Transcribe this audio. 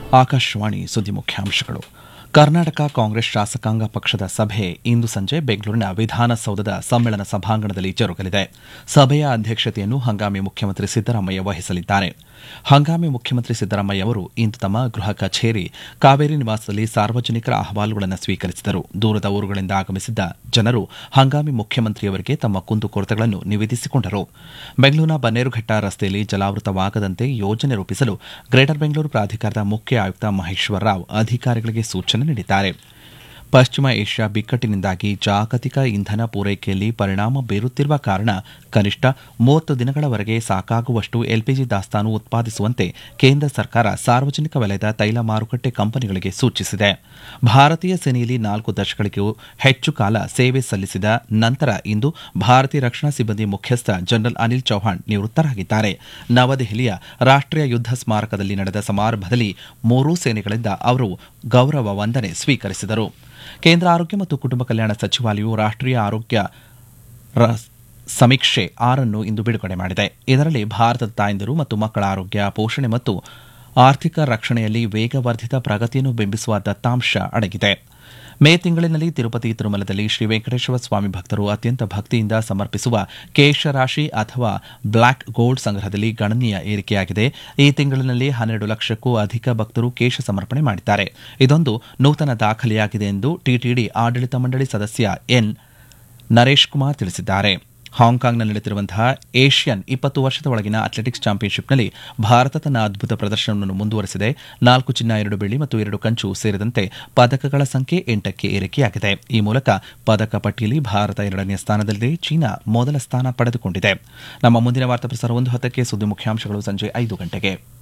ಆಕಾಶವಾಣಿ ಸುದ್ದಿ ಮುಖ್ಯಾಂಶಗಳು ಕರ್ನಾಟಕ ಕಾಂಗ್ರೆಸ್ ಶಾಸಕಾಂಗ ಪಕ್ಷದ ಸಭೆ ಇಂದು ಸಂಜೆ ಬೆಂಗಳೂರಿನ ವಿಧಾನಸೌಧದ ಸಮ್ಮೇಳನ ಸಭಾಂಗಣದಲ್ಲಿ ಜರುಗಲಿದೆ ಸಭೆಯ ಅಧ್ಯಕ್ಷತೆಯನ್ನು ಹಂಗಾಮಿ ಮುಖ್ಯಮಂತ್ರಿ ಸಿದ್ದರಾಮಯ್ಯ ವಹಿಸಲಿದ್ದಾರೆ ಹಂಗಾಮಿ ಮುಖ್ಯಮಂತ್ರಿ ಸಿದ್ದರಾಮಯ್ಯ ಅವರು ಇಂದು ತಮ್ಮ ಗೃಹ ಕಚೇರಿ ಕಾವೇರಿ ನಿವಾಸದಲ್ಲಿ ಸಾರ್ವಜನಿಕರ ಅಹವಾಲುಗಳನ್ನು ಸ್ವೀಕರಿಸಿದರು ದೂರದ ಊರುಗಳಿಂದ ಆಗಮಿಸಿದ್ದ ಜನರು ಹಂಗಾಮಿ ಮುಖ್ಯಮಂತ್ರಿಯವರಿಗೆ ತಮ್ಮ ಕುಂದುಕೊರತೆಗಳನ್ನು ನಿವೇದಿಸಿಕೊಂಡರು ಬೆಂಗಳೂರಿನ ಬನ್ನೇರುಘಟ್ಟ ರಸ್ತೆಯಲ್ಲಿ ಜಲಾವೃತವಾಗದಂತೆ ಯೋಜನೆ ರೂಪಿಸಲು ಗ್ರೇಟರ್ ಬೆಂಗಳೂರು ಪ್ರಾಧಿಕಾರದ ಮುಖ್ಯ ಆಯುಕ್ತ ಮಹೇಶ್ವರ ರಾವ್ ಅಧಿಕಾರಿಗಳಿಗೆ ಸೂಚನೆ ನೀಡಿದ್ದಾರೆ ಪಶ್ಚಿಮ ಏಷ್ಯಾ ಬಿಕ್ಕಟ್ಟಿನಿಂದಾಗಿ ಜಾಗತಿಕ ಇಂಧನ ಪೂರೈಕೆಯಲ್ಲಿ ಪರಿಣಾಮ ಬೀರುತ್ತಿರುವ ಕಾರಣ ಕನಿಷ್ಠ ಮೂವತ್ತು ದಿನಗಳವರೆಗೆ ಸಾಕಾಗುವಷ್ಟು ಎಲ್ಪಿಜಿ ದಾಸ್ತಾನು ಉತ್ಪಾದಿಸುವಂತೆ ಕೇಂದ್ರ ಸರ್ಕಾರ ಸಾರ್ವಜನಿಕ ವಲಯದ ತೈಲ ಮಾರುಕಟ್ಟೆ ಕಂಪನಿಗಳಿಗೆ ಸೂಚಿಸಿದೆ ಭಾರತೀಯ ಸೇನೆಯಲ್ಲಿ ನಾಲ್ಕು ದಶಕಗಳಿಗೂ ಹೆಚ್ಚು ಕಾಲ ಸೇವೆ ಸಲ್ಲಿಸಿದ ನಂತರ ಇಂದು ಭಾರತೀಯ ರಕ್ಷಣಾ ಸಿಬ್ಬಂದಿ ಮುಖ್ಯಸ್ಥ ಜನರಲ್ ಅನಿಲ್ ಚೌಹಾಣ್ ನಿವೃತ್ತರಾಗಿದ್ದಾರೆ ನವದೆಹಲಿಯ ರಾಷ್ಟೀಯ ಯುದ್ಧ ಸ್ಮಾರಕದಲ್ಲಿ ನಡೆದ ಸಮಾರಂಭದಲ್ಲಿ ಮೂರೂ ಸೇನೆಗಳಿಂದ ಅವರು ಗೌರವ ವಂದನೆ ಸ್ವೀಕರಿಸಿದರು ಕೇಂದ್ರ ಆರೋಗ್ಯ ಮತ್ತು ಕುಟುಂಬ ಕಲ್ಯಾಣ ಸಚಿವಾಲಯವು ರಾಷ್ಟೀಯ ಆರೋಗ್ಯ ಸಮೀಕ್ಷೆ ಆರನ್ನು ಇಂದು ಬಿಡುಗಡೆ ಮಾಡಿದೆ ಇದರಲ್ಲಿ ಭಾರತದ ತಾಯಂದಿರು ಮತ್ತು ಮಕ್ಕಳ ಆರೋಗ್ಯ ಪೋಷಣೆ ಮತ್ತು ಆರ್ಥಿಕ ರಕ್ಷಣೆಯಲ್ಲಿ ವೇಗವರ್ಧಿತ ಪ್ರಗತಿಯನ್ನು ಬಿಂಬಿಸುವ ದತ್ತಾಂಶ ಅಡಗಿದೆ ಮೇ ತಿಂಗಳಿನಲ್ಲಿ ತಿರುಪತಿ ತಿರುಮಲದಲ್ಲಿ ಶ್ರೀ ವೆಂಕಟೇಶ್ವರ ಸ್ವಾಮಿ ಭಕ್ತರು ಅತ್ಯಂತ ಭಕ್ತಿಯಿಂದ ಸಮರ್ಪಿಸುವ ಕೇಶರಾಶಿ ಅಥವಾ ಬ್ಲಾಕ್ ಗೋಲ್ಡ್ ಸಂಗ್ರಹದಲ್ಲಿ ಗಣನೀಯ ಏರಿಕೆಯಾಗಿದೆ ಈ ತಿಂಗಳಿನಲ್ಲಿ ಹನ್ನೆರಡು ಲಕ್ಷಕ್ಕೂ ಅಧಿಕ ಭಕ್ತರು ಕೇಶ ಸಮರ್ಪಣೆ ಮಾಡಿದ್ದಾರೆ ಇದೊಂದು ನೂತನ ದಾಖಲೆಯಾಗಿದೆ ಎಂದು ಟಿಟಿಡಿ ಆಡಳಿತ ಮಂಡಳಿ ಸದಸ್ಯ ಎನ್ ನರೇಶ್ ಕುಮಾರ್ ತಿಳಿಸಿದ್ದಾರೆ ಹಾಂಕಾಂಗ್ನಲ್ಲಿ ನಡೆಯುತ್ತಿರುವಂತಹ ಏಷ್ಯನ್ ಇಪ್ಪತ್ತು ವರ್ಷದ ಒಳಗಿನ ಅಥ್ಲೆಟಿಕ್ಸ್ ಚಾಂಪಿಯನ್ಶಿಪ್ನಲ್ಲಿ ಭಾರತ ತನ್ನ ಅದ್ಭುತ ಪ್ರದರ್ಶನವನ್ನು ಮುಂದುವರೆಸಿದೆ ನಾಲ್ಕು ಚಿನ್ನ ಎರಡು ಬೆಳ್ಳಿ ಮತ್ತು ಎರಡು ಕಂಚು ಸೇರಿದಂತೆ ಪದಕಗಳ ಸಂಖ್ಯೆ ಎಂಟಕ್ಕೆ ಏರಿಕೆಯಾಗಿದೆ ಈ ಮೂಲಕ ಪದಕ ಪಟ್ಟಿಯಲ್ಲಿ ಭಾರತ ಎರಡನೇ ಸ್ಥಾನದಲ್ಲಿದೆ ಚೀನಾ ಮೊದಲ ಸ್ಥಾನ ಪಡೆದುಕೊಂಡಿದೆ ನಮ್ಮ ಮುಂದಿನ ವಾರ್ತಾ ಪ್ರಸಾರ ಒಂದು ಹತ್ತಕ್ಕೆ ಸುದ್ದಿ ಮುಖ್ಯಾಂಶಗಳು ಸಂಜೆ ಐದು ಗಂಟೆಗೆ